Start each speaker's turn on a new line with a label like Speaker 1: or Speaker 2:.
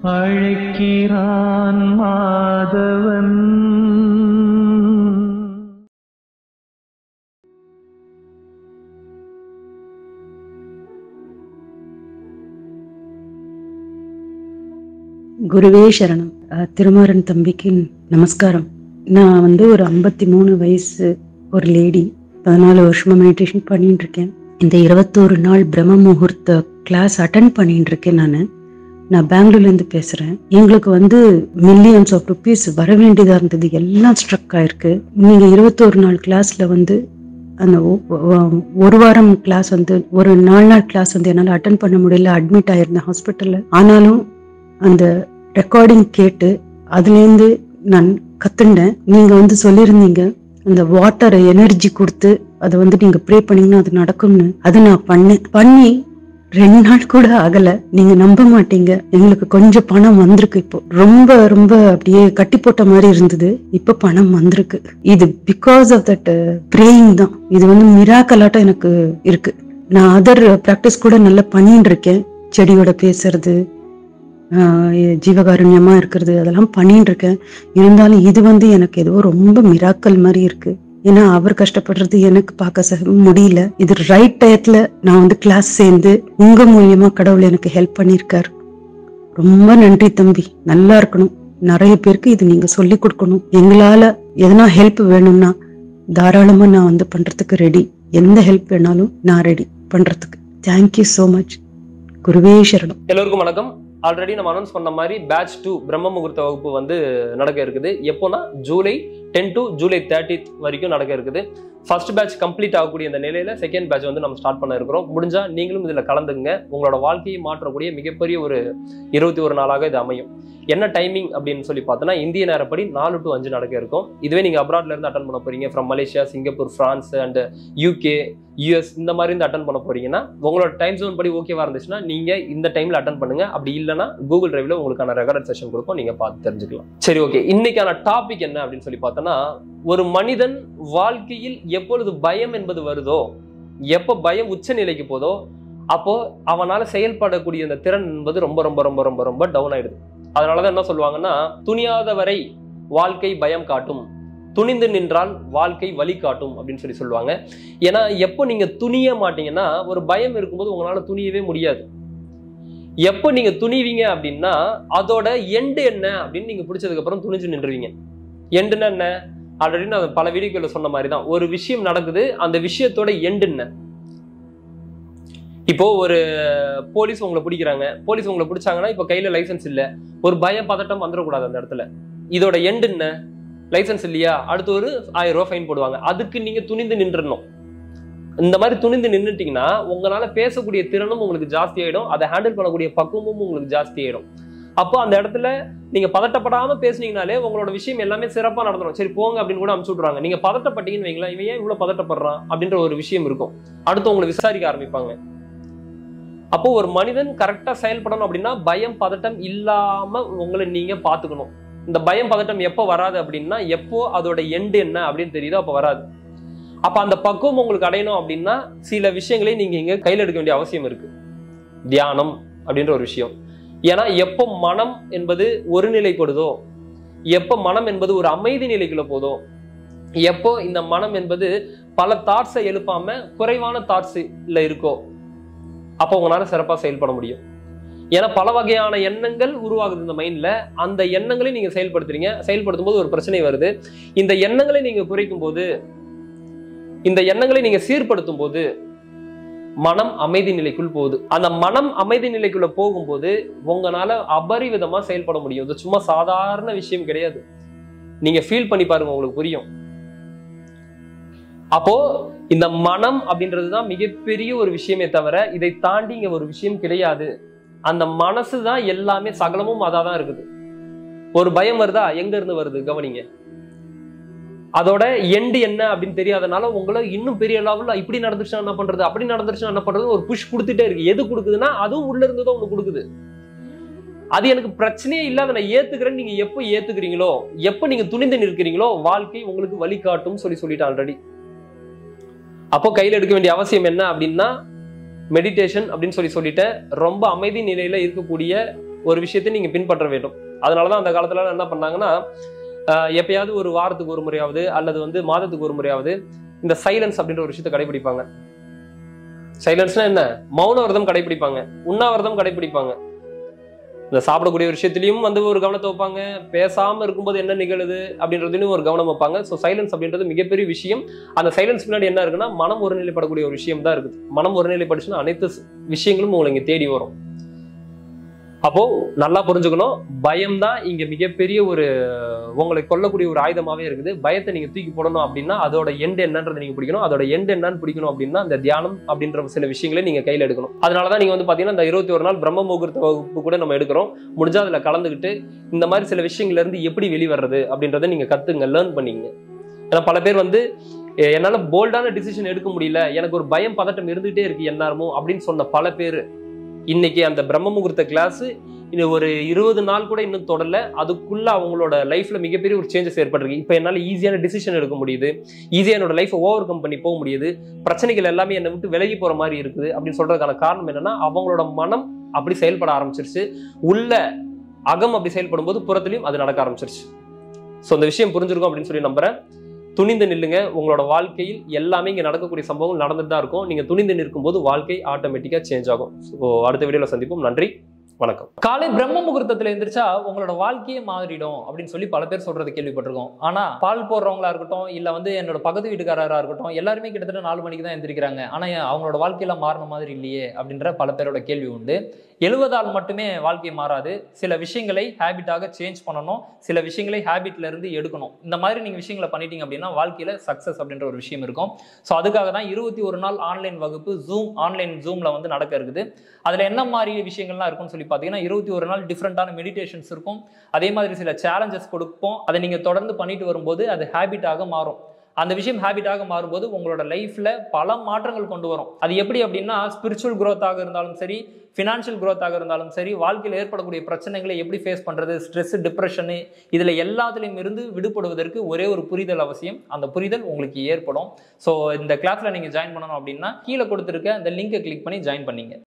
Speaker 1: அழைக்கிறான் மாதவன்
Speaker 2: குருவே சரணம் அஹ், திருமாறன் தம்பிக்கு நமஸ்காரம் நான் வந்து ஒரு ஐம்பத்தி மூணு வயசு ஒரு லேடி பதினாலு வருஷமா மெடிடேஷன் பண்ணிட்டு இருக்கேன் இந்த இருபத்தோரு நாள் பிரம்ம முகூர்த்த கிளாஸ் அட்டன் பண்ணிட்டு இருக்கேன் நான் நான் பெங்களூர்ல இருந்து பேசுறேன் எங்களுக்கு வந்து மில்லியன்ஸ் ஆஃப் ருபீஸ் வர வேண்டியதா இருந்தது எல்லாம் ஸ்ட்ரக் ஆயிருக்கு நீங்க இருபத்தோரு நாள் கிளாஸ்ல வந்து அந்த ஒ- ஒ- ஒரு வாரம் கிளாஸ் வந்து ஒரு நாலு நாள் கிளாஸ் வந்து என்னால் அட்டன் பண்ண முடியல அட்மிட் ஆயிருந்தேன் ஹாஸ்பிட்டல்ல ஆனாலும் அந்த ரெக்கார்டிங் கேட்டு அதுலேருந்து நான் கத்துண்டேன் நீங்க வந்து சொல்லியிருந்தீங்க அந்த வாட்டரை எனர்ஜி கொடுத்து அதை வந்து நீங்க ப்ரே பண்ணீங்கன்னா அது நடக்கும்னு அதை நான் பண்ணேன் பண்ணி ரெண்டு நாள் கூட ஆகல நீங்க நம்ப மாட்டீங்க எங்களுக்கு கொஞ்சம் பணம் வந்திருக்கு இப்போ ரொம்ப ரொம்ப அப்படியே கட்டி போட்ட மாதிரி இருந்தது இப்ப பணம் வந்திருக்கு இது பிகாஸ் ஆஃப் தட் ப்ரேயிங் தான் இது வந்து மிராக்கலாட்டம் எனக்கு இருக்கு நான் அதர் ப்ராக்டிஸ் கூட நல்லா பண்ணிட்டு இருக்கேன் செடியோட பேசுறது ஆஹ் ஜீவகாருண்யமா இருக்கிறது அதெல்லாம் பண்ணிட்டு இருக்கேன் இருந்தாலும் இது வந்து எனக்கு ஏதோ ரொம்ப மிராக்கல் மாதிரி இருக்கு ஏன்னா அவர் கஷ்டப்படுறது எனக்கு பார்க்க ச- முடியல இது ரைட் டயத்துல நான் வந்து கிளாஸ் சேர்ந்து உங்க மூலியமா கடவுள் எனக்கு ஹெல்ப் பண்ணியிருக்காரு ரொம்ப நன்றி தம்பி நல்லா இருக்கணும் நிறைய பேருக்கு இது நீங்க சொல்லி கொடுக்கணும் எங்களால எதனா ஹெல்ப் வேணும்னா தாராளமா நான் வந்து பண்றதுக்கு ரெடி எந்த ஹெல்ப் வேணாலும் நான் ரெடி பண்றதுக்கு தேங்க்யூ so மச் குருவே சரணம்
Speaker 3: எல்லோருக்கும் வணக்கம் ஆல்ரெடி நம்ம அனௌன்ஸ் பண்ண மாதிரி பேட்ச் டூ பிரம்ம முகூர்த்த வகுப்பு வந்து நடக்க இருக்குது எப்போனா July ten to July thirty வரைக்கும் நடக்க இருக்குது ஃபர்ஸ்ட் பேட்ச் கம்ப்ளீட் ஆகக்கூடிய இந்த நிலையில செகண்ட் பேட்ச் வந்து நம்ம ஸ்டார்ட் பண்ண இருக்கிறோம் முடிஞ்சா நீங்களும் இதுல கலந்துங்க உங்களோட வாழ்க்கையை மாற்றக்கூடிய மிகப்பெரிய ஒரு இருபத்தி ஒரு நாளாக இது அமையும் என்ன டைமிங் அப்படின்னு சொல்லி பார்த்தோன்னா இந்திய நேரப்படி நாலு டு அஞ்சு நடக்க இருக்கும் இதுவே நீங்க அப்ராட்ல இருந்து அட்டன் பண்ண போறீங்க from Malaysia Singapore France and UK US இந்த மாதிரி இருந்து அட்டன் பண்ண போறீங்கன்னா உங்களோட டைம் ஜோன் படி ஓகேவா இருந்துச்சுன்னா நீங்க இந்த டைம்ல அட்டன் பண்ணுங்க அப்படி இல்லைன்னா கூகுள் டிரைவ்ல உங்களுக்கான ரெக்கார்ட் செஷன் கொடுக்கும் நீங்க பார்த்து தெரிஞ்சுக்கலாம் சரி ஓகே இன்னைக்கான டாபிக் என்ன அப்படின்னு சொல்லி பார்த்தோன்னா ஒரு மனிதன் வாழ்க்கையில் எப்பொழுது பயம் என்பது வருதோ எப்போ பயம் உச்ச நிலைக்கு போதோ அப்போ அவனால செயல்படக்கூடிய அந்த திறன் என்பது ரொம்ப ரொம்ப ரொம்ப ரொம்ப ரொம்ப டவுன் ஆயிடுது அதனாலதான் என்ன சொல்லுவாங்கன்னா துணியாத வரை வாழ்க்கை பயம் காட்டும் துணிந்து நின்றால் வாழ்க்கை வழி காட்டும் அப்படின்னு சொல்லி சொல்லுவாங்க ஏன்னா எப்போ நீங்க துணிய மாட்டீங்கன்னா ஒரு பயம் இருக்கும்போது உங்களால துணியவே முடியாது எப்போ நீங்க துணிவீங்க அப்படின்னா அதோட எண்டு என்ன அப்படின்னு நீங்க பிடிச்சதுக்கு அப்புறம் துணிஞ்சு நின்றுவீங்க எண்டுன்னா என்ன ஆல்ரெடி நான் பல வீடியோக்களில் சொன்ன மாதிரி தான் ஒரு விஷயம் நடக்குது அந்த விஷயத்தோட எண்டு என்ன இப்போ ஒரு போலீஸ் உங்களை பிடிக்கிறாங்க போலீஸ் உங்களை பிடிச்சாங்கன்னா இப்போ கையில லைசென்ஸ் இல்ல ஒரு பயம் பதட்டம் வந்துடக்கூடாது அந்த இடத்துல இதோட எண்டு என்ன லைசென்ஸ் இல்லையா அடுத்து ஒரு ஆயிரம் ரூபாய் ஃபைன் போடுவாங்க அதுக்கு நீங்க துணிந்து நின்றுடணும் இந்த மாதிரி துணிந்து நின்றுட்டீங்கன்னா உங்களால பேசக்கூடிய திறனும் உங்களுக்கு ஜாஸ்தி ஆயிடும் அதை ஹேண்டில் பண்ணக்கூடிய பக்குவமும் உங்களுக்கு ஜாஸ்தி ஆயிடும் அப்போ அந்த இடத்துல நீங்க பதட்டப்படாம பேசுனீங்கனாலே உங்களோட விஷயம் எல்லாமே சிறப்பா நடந்துடும் சரி போங்க அப்படின்னு கூட அனுப்பிச்சு விட்றாங்க நீங்க பதட்டப்பட்டீங்கன்னு வைங்களேன் இவன் ஏன் இவ்வளவு பதட்டப்படுறான் அப்படின்ற ஒரு விஷயம் இருக்கும் அடுத்து உங்களை விசாரிக்க ஆரம்பிப்பாங்க அப்போ ஒரு மனிதன் கரெக்டா செயல்படணும் அப்படின்னா பயம் பதட்டம் இல்லாம உங்களை நீங்க பாத்துக்கணும் இந்த பயம் பதட்டம் எப்போ வராது அப்படின்னா எப்போ அதோட எண்டு என்ன அப்படின்னு தெரியுதோ அப்போ வராது அப்ப அந்த பக்குவம் உங்களுக்கு அடையணும் அப்படின்னா சில விஷயங்களை நீங்க இங்க கையில் எடுக்க வேண்டிய அவசியம் இருக்கு தியானம் அப்படின்ற ஒரு விஷயம் ஏன்னா எப்போ மனம் என்பது ஒரு நிலைப்படுதோ எப்போ மனம் என்பது ஒரு அமைதி நிலைக்குள்ள போதோ எப்போ இந்த மனம் என்பது பல தாட்ஸை எழுப்பாம குறைவான தாட்ஸ்ல இருக்கோ அப்போ உங்களால சிறப்பா செயல்பட முடியும் ஏன்னா பல வகையான எண்ணங்கள் உருவாகுது இந்த மைண்ட்ல அந்த எண்ணங்களை நீங்க செயல்படுத்துறீங்க செயல்படுத்தும் போது ஒரு பிரச்சனை வருது இந்த எண்ணங்களை நீங்க குறைக்கும் போது இந்த எண்ணங்களை நீங்க சீர்படுத்தும் போது மனம் அமைதி நிலைக்குள் போகுது அந்த மனம் அமைதி நிலைக்குள்ள போகும்போது உங்களால அபரிவிதமா செயல்பட முடியும் இது சும்மா சாதாரண விஷயம் கிடையாது நீங்க ஃபீல் பண்ணி பாருங்க உங்களுக்கு புரியும் அப்போ இந்த மனம் அப்படின்றது தான் மிகப்பெரிய ஒரு விஷயமே தவிர இதை தாண்டி இங்க ஒரு விஷயம் கிடையாது அந்த மனசு தான் எல்லாமே சகலமும் அதான் தான் இருக்குது ஒரு பயம் வருதா எங்க இருந்து வருது கவனிங்க அதோட எண்டு என்ன அப்படின்னு தெரியாதனால உங்களை இன்னும் பெரிய லெவல்ல இப்படி நடந்துருச்சுன்னா என்ன பண்றது அப்படி நடந்துருச்சுன்னா என்ன பண்றது ஒரு புஷ் கொடுத்துட்டே இருக்கு எது கொடுக்குதுன்னா அதுவும் உள்ள இருந்து தான் ஒண்ணு கொடுக்குது அது எனக்கு பிரச்சனையே இல்லாத நான் ஏத்துக்கிறேன்னு நீங்க எப்போ ஏத்துக்கிறீங்களோ எப்போ நீங்க துணிந்து நிற்கிறீங்களோ வாழ்க்கை உங்களுக்கு வழிகாட்டும் சொல்லி சொல்லிட்டு ஆல்ரெடி அப்போ கையில் எடுக்க வேண்டிய அவசியம் என்ன அப்படின்னா மெடிடேஷன் அப்படின்னு சொல்லி சொல்லிட்டேன் ரொம்ப அமைதி நிலையில இருக்கக்கூடிய ஒரு விஷயத்தை நீங்க பின்பற்ற வேண்டும் அதனாலதான் அந்த காலத்துல என்ன பண்ணாங்கன்னா ஆஹ் எப்பயாவது ஒரு வாரத்துக்கு ஒரு முறையாவது அல்லது வந்து மாதத்துக்கு ஒரு முறையாவது இந்த சைலன்ஸ் அப்படின்ற ஒரு விஷயத்தை கடைபிடிப்பாங்க சைலன்ஸ்னா என்ன மௌன விரதம் கடைபிடிப்பாங்க உண்ணாவிரதம் கடைபிடிப்பாங்க இந்த சாப்பிடக்கூடிய விஷயத்திலையும் வந்து ஒரு கவனத்தை வைப்பாங்க பேசாம இருக்கும்போது என்ன நிகழுது அப்படின்றதுலையும் ஒரு கவனம் வைப்பாங்க ஸோ சைலன்ஸ் அப்படின்றது மிகப்பெரிய விஷயம் அந்த சைலன்ஸ் பின்னாடி என்ன இருக்குன்னா மனம் ஒருநிலைப்படக்கூடிய ஒரு விஷயம் தான் இருக்குது மனம் ஒருநிலைப்படுச்சுன்னா அனைத்து ஸ்- விஷயங்களும் உங்களை இங்க தேடி வரும் அப்போ நல்லா புரிஞ்சுக்கணும் பயம் தான் இங்க மிகப்பெரிய ஒரு உங்களை கொல்லக்கூடிய ஒரு ஆயுதமாவே இருக்குது பயத்தை நீங்க தூக்கி போடணும் அப்படின்னா அதோட எண்ட் என்னன்றதை நீங்க பிடிக்கணும் அதோட எண்ட் என்னன்னு பிடிக்கணும் அப்படின்னா அந்த தியானம் அப்படின்ற சில விஷயங்களை நீங்க கையில எடுக்கணும் அதனாலதான் நீங்க வந்து பாத்தீங்கன்னா இந்த இருபத்தி ஒரு நாள் பிரம்ம முகூர்த்த வகுப்பு கூட நம்ம எடுக்கிறோம் முடிஞ்சா அதுல கலந்துக்கிட்டு இந்த மாதிரி சில விஷயங்கள்ல இருந்து எப்படி வெளிவர்றது அப்படின்றத நீங்க கத்துங்க லேர்ன் பண்ணீங்க ஏன்னா பல பேர் வந்து எ- என்னால போல்டான டிசிஷன் எடுக்க முடியல எனக்கு ஒரு பயம் பதட்டம் இருந்துகிட்டே இருக்கு எந்நேரமும் அப்படின்னு சொன்ன பல பேர் இன்னைக்கு அந்த பிரம்ம முகூர்த்த கிளாஸ் இது ஒரு இருபது நாள் கூட இன்னும் தொடரல அதுக்குள்ள அவங்களோட லைஃப்ல மிகப்பெரிய ஒரு சேஞ்சஸ் ஏற்பட்டிருக்கு இப்போ என்னால் ஈஸியான டிசிஷன் எடுக்க முடியுது ஈஸியாக என்னோட லைஃப்பை ஓவர் கம் பண்ணி போக முடியுது பிரச்சனைகள் எல்லாமே என்னை விட்டு விலகி போற மாதிரி இருக்குது அப்படின்னு சொல்றதுக்கான காரணம் என்னன்னா அவங்களோட மனம் அப்படி செயல்பட ஆரம்பிச்சிருச்சு உள்ள அகம் அப்படி செயல்படும் போது புறத்துலையும் அது நடக்க ஆரம்பிச்சிருச்சு ஸோ அந்த விஷயம் புரிஞ்சிருக்கும் அப்படின்னு சொல்லி நம்புறேன் துணிந்து நில்லுங்க உங்களோட வாழ்க்கையில் எல்லாமே இங்க நடக்கக்கூடிய சம்பவங்கள் நடந்துட்டு தான் இருக்கும் நீங்க துணிந்து நிற்கும் போது வாழ்க்கை ஆட்டோமேட்டிக்கா சேஞ்ச் ஆகும் ஸோ அடுத்த வீடியோல சந்திப்போம் நன்றி வணக்கம்
Speaker 4: காலை பிரம்ம முகூர்த்தத்துல எந்திரிச்சா உங்களோட வாழ்க்கையே மாறிடும் அப்படின்னு சொல்லி பல பேர் சொல்றது கேள்விப்பட்டிருக்கோம் ஆனா பால் போடுறவங்களா இருக்கட்டும் இல்ல வந்து என்னோட பக்கத்து வீட்டுக்காரரா இருக்கட்டும் எல்லாருமே கிட்டத்தட்ட நாலு மணிக்கு தான் எந்திரிக்கிறாங்க ஆனா ஏன் அவங்களோட வாழ்க்கையில மாறின மாதிரி இல்லையே அப்படின்ற பல பேரோட கேள்வி உண்டு எழுவதால் மட்டுமே வாழ்க்கை மாறாது சில விஷயங்களை ஹேபிட்டாக சேஞ்ச் பண்ணணும் சில விஷயங்களை ஹேபிட்ல இருந்து எடுக்கணும் இந்த மாதிரி நீங்க விஷயங்களை பண்ணிட்டீங்க அப்படின்னா வாழ்க்கையில சக்சஸ் அப்படின்ற ஒரு விஷயம் இருக்கும் ஸோ அதுக்காக தான் இருபத்தி ஒரு நாள் ஆன்லைன் வகுப்பு ஜூம் ஆன்லைன் ஜூம்ல வந்து நடக்க இருக்குது அதுல என்ன மாதிரி விஷயங்கள்லாம் இருக்கும்னு சொல்லி பார்த்தீங்கன்னா இருபத்தி ஒரு நாள் டிஃப்ரெண்டான மெடிடேஷன்ஸ் இருக்கும் அதே மாதிரி சில சேலஞ்சஸ் கொடுப்போம் அதை நீங்க தொடர்ந்து பண்ணிட்டு வரும்போது அது ஹேபிட்டாக மாறும் அந்த விஷயம் ஹேபிட்டாக மாறும்போது உங்களோட லைஃப்ல பல மாற்றங்கள் கொண்டு வரும் அது எப்படி அப்படின்னா ஸ்பிரிச்சுவல் growth-ஆக இருந்தாலும் சரி ஃபினான்ஷியல் growth-ஆக இருந்தாலும் சரி வாழ்க்கையில் ஏற்படக்கூடிய பிரச்சனைகளை எப்படி ஃபேஸ் பண்றது ஸ்ட்ரெஸ் டிப்ரெஷனு இதுல எல்லாத்துலேயும் இருந்து விடுபடுவதற்கு ஒரே ஒரு புரிதல் அவசியம் அந்த புரிதல் உங்களுக்கு ஏற்படும் ஸோ இந்த கிளாஸ்ல நீங்க ஜாயின் பண்ணணும் அப்படின்னா கீழே கொடுத்துருக்க அந்த லிங்கை கிளிக் பண்ணி ஜாயின் பண்ணீங்க